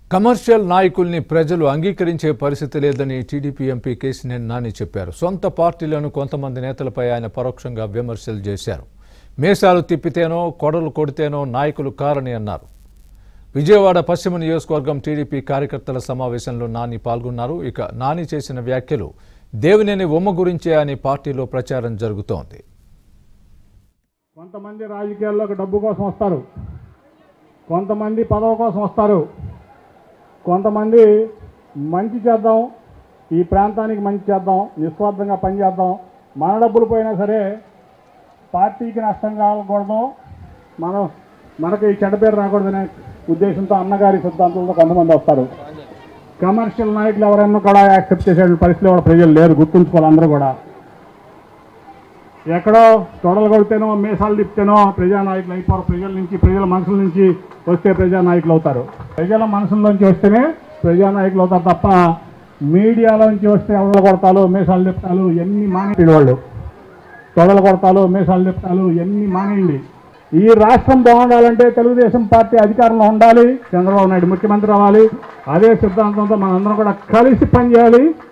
commercial నాయకుల్ని ప్రజలు అంగీకరించే పరిస్థితి లేదని టీడీపీ ఎంపీ కేసినేని నాని చెప్పారు సొంత పార్టీలోని కొంతమంది నేతలపై ఆయన పరోక్షంగా విమర్శలు చేశారు మీసాలు తిప్పితేనో కొడలు కొడితేనో నాయకులు కారని అన్నారు విజయవాడ పశ్చిమ నియోజకవర్గం టీడీపీ కార్యకర్తల సమావేశంలో నాని పాల్గొన్నారు ఇక నాని చేసిన వ్యాఖ్యలు దేవినేని ఉమ్మ గురించే అని పార్టీలో ప్రచారం జరుగుతోంది కొంతమంది రాజకీయాల్లోకి డబ్బు కోసం వస్తారు కొంతమంది పదవి కోసం వస్తారు కొంతమంది మంచి చేద్దాం ఈ ప్రాంతానికి మంచి చేద్దాం నిస్వార్థంగా పనిచేద్దాం మన డబ్బులు పోయినా సరే పార్టీకి నష్టం కాకూడదు మనం మనకి చెడ్డ పేరు రాకూడదనే ఉద్దేశంతో అన్నగారి సిద్ధాంతంతో కొంతమంది వస్తారు కమర్షియల్ నాయకులు ఎవరైనా కూడా యాక్సెప్ట్ చేసే పరిస్థితిలో కూడా ప్రజలు లేరు గుర్తుంచుకోవాలి అందరూ కూడా ఎక్కడో తొడలు కొడితేనో మీసాలు తిప్పితేనో ప్రజానాయకులు అయిపోరు ప్రజల నుంచి ప్రజల మనసుల నుంచి వస్తే ప్రజానాయకులు అవుతారు ప్రజల మనసుల్లోంచి వస్తేనే ప్రజానాయకులు అవుతారు తప్ప మీడియాలో నుంచి వస్తే ఎవరు కొడతాలు మీసాలు తిప్పాలు ఎన్ని మానేటి వాళ్ళు తొడలు కొడతాలు మీసాలు తిప్పాలు ఎన్ని మానేయండి ఈ రాష్ట్రం బాగుండాలంటే తెలుగుదేశం పార్టీ అధికారంలో ఉండాలి చంద్రబాబు నాయుడు ముఖ్యమంత్రి అవ్వాలి అదే సిద్ధాంతంతో మనందరం కూడా కలిసి పనిచేయాలి